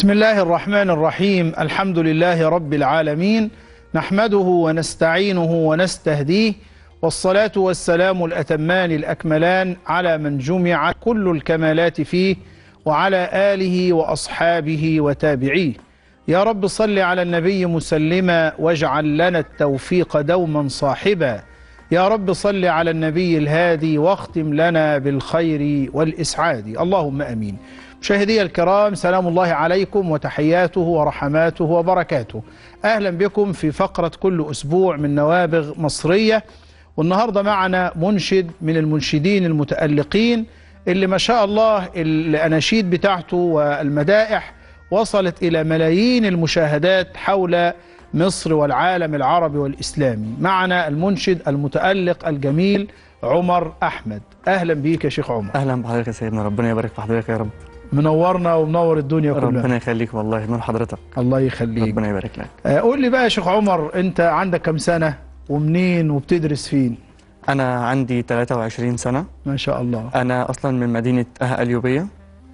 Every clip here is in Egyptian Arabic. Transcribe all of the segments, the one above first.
بسم الله الرحمن الرحيم الحمد لله رب العالمين نحمده ونستعينه ونستهديه والصلاة والسلام الأتمان الأكملان على من جمع كل الكمالات فيه وعلى آله وأصحابه وتابعيه يا رب صل على النبي مسلما واجعل لنا التوفيق دوما صاحبا يا رب صل على النبي الهادي واختم لنا بالخير والإسعاد اللهم أمين مشاهدي الكرام سلام الله عليكم وتحياته ورحماته وبركاته أهلا بكم في فقرة كل أسبوع من نوابغ مصرية والنهاردة معنا منشد من المنشدين المتألقين اللي ما شاء الله الأناشيد بتاعته والمدائح وصلت إلى ملايين المشاهدات حول مصر والعالم العربي والإسلامي معنا المنشد المتألق الجميل عمر أحمد أهلا بيك يا شيخ عمر اهلا بحضرتك يا سيدنا ربنا يبارك في حضرتك يا رب منورنا ومنور الدنيا كلها ربنا يخليك والله نور حضرتك الله يخليك ربنا يبارك لك آه، قول لي بقى يا شيخ عمر انت عندك كم سنة ومنين وبتدرس فين انا عندي 23 سنه ما شاء الله انا اصلا من مدينه اها اليوبيه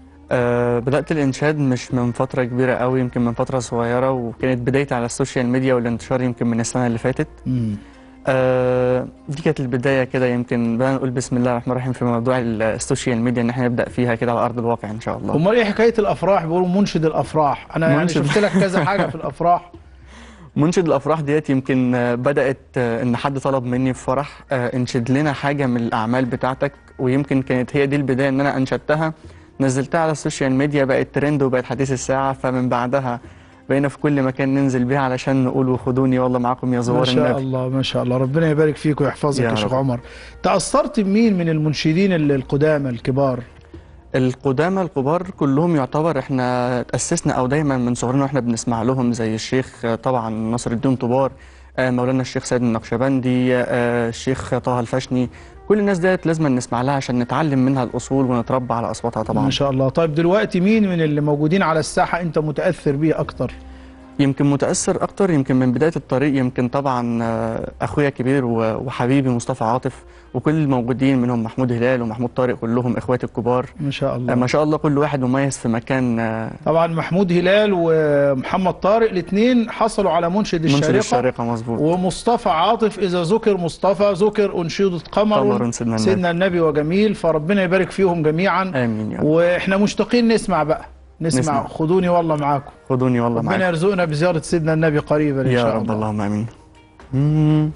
أه بدات الانشاد مش من فتره كبيره قوي يمكن من فتره صغيره وكانت بدايتي على السوشيال ميديا والانتشار يمكن من السنه اللي فاتت مم. أه دي كانت البدايه كده يمكن بدأنا نقول بسم الله الرحمن الرحيم في موضوع السوشيال ميديا ان احنا نبدا فيها كده على ارض الواقع ان شاء الله امال ايه حكاية الافراح بيقولوا منشد الافراح انا يعني منشد. شفت لك كذا حاجة في الافراح منشد الافراح ديت يمكن آه، بدات آه، ان حد طلب مني في فرح آه، انشد لنا حاجه من الاعمال بتاعتك ويمكن كانت هي دي البدايه ان انا انشدتها نزلتها على السوشيال ميديا بقت ترند وبقت حديث الساعه فمن بعدها بقينا في كل مكان ننزل بيها علشان نقول وخدوني والله معاكم يا ما زوار شاء النبي الله ما شاء الله ربنا يبارك فيك ويحفظك يا يا شيخ رب. عمر تأثرت بمين من المنشدين ال- القدامى الكبار القدامى الكبار كلهم يعتبر احنا تأسسنا او دايما من صغرنا واحنا بنسمع لهم زي الشيخ آه، طبعا نصر الدين طبار آه، مولانا الشيخ سيد النقشبندي آه، الشيخ طه الفشني كل الناس ديت لازم نسمع لها عشان نتعلم منها الاصول ونتربى على اصواتها ما طبعا شاء الله طيب دلوقتي مين من اللي موجودين على الساحة انت متأثر بيه اكتر يمكن متاثر اكتر يمكن من بدايه الطريق يمكن طبعا آه، اخويا الكبير و- وحبيبي مصطفى عاطف وكل الموجودين منهم محمود هلال ومحمود طارق كلهم اخواتي الكبار ما شاء آه، الله ما شاء الله كل واحد مميز في مكان آه، طبعا محمود هلال ومحمد طارق الاثنين حصلوا على منشد منشد الشارقة الشارقه مظبوط ومصطفى عاطف اذا ذكر مصطفى ذكر انشوده قمر, قمر سيدنا النبي. سيدنا النبي وجميل فربنا يبارك فيهم جميعا امين يا رب واحنا مشتاقين نسمع بقى نسمع, نسمع. خدوني والله معاكم خدوني والله ربنا معاك يرزقنا بزياره سيدنا النبي قريبا ان يا شاء رب الله اللهم امين مم.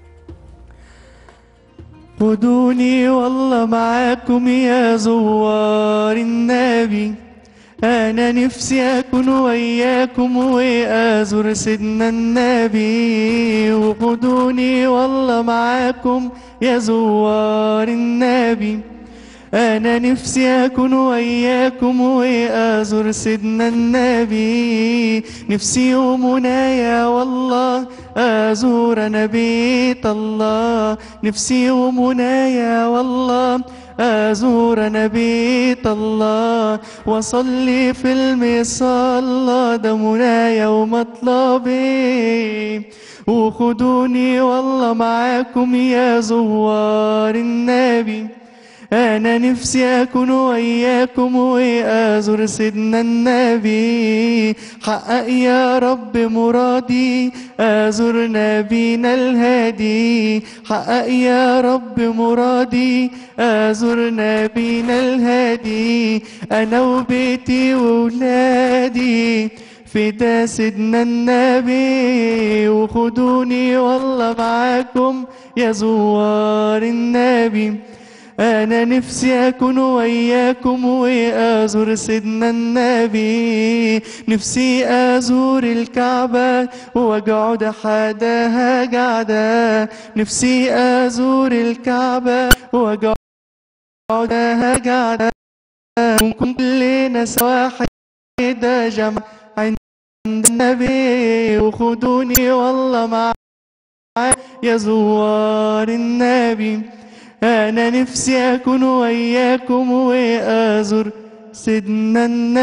خدوني والله معاكم يا زوار النبي انا نفسي اكون وياكم وازور سيدنا النبي وخدوني والله معاكم يا زوار النبي أنا نفسي أكون وياكم وأزور سيدنا النبي نفسي ومنايا والله أزور نبيت الله نفسي ومنايا والله أزور نبيت الله وصلي في المصلى ده منايا ومطلبي وخدوني والله معاكم يا زوار النبي أنا نفسي أكون وياكم وأزور سيدنا النبي حقق يا رب مرادي أزور نبينا الهادي حقق يا رب مرادي أزور نبينا الهادي أنا وبيتي وولادي فدا سيدنا النبي وخدوني والله معاكم يا زوار النبي أنا نفسي أكون وياكم وأزور سيدنا النبي نفسي أزور الكعبة وأقعد حداها قعدة نفسي أزور الكعبة وأقعد حداها قعدة ونكون كلنا واحدة جمع عند النبي وخدوني والله معايا يا زوار النبي أنا نفسي أكون وياكم وأزور سيدنا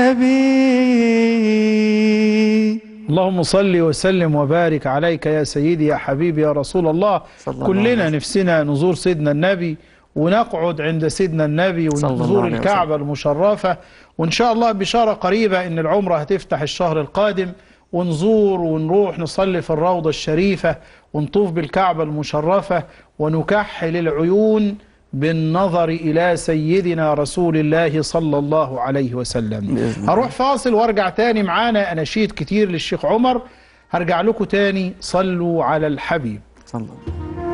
النبي اللهم صل وسلم وبارك عليك يا سيدي يا حبيبي يا رسول الله صلى الله عليه كلنا وسلم. نفسنا نزور سيدنا النبي ونقعد عند سيدنا النبي صلى الله ونزور عليه الكعبة المشرفة وإن شاء الله بشارة قريبة إن العمرة هتفتح الشهر القادم ونزور ونروح نصلي في الروضة الشريفة ونطوف بالكعبة المشرفة ونكحل العيون بالنظر إلى سيدنا رسول الله صلى الله عليه وسلم بإذن الله. هروح فاصل وارجع تاني معانا أناشيد كتير للشيخ عمر هرجع لكم تاني صلوا على الحبيب صلى الله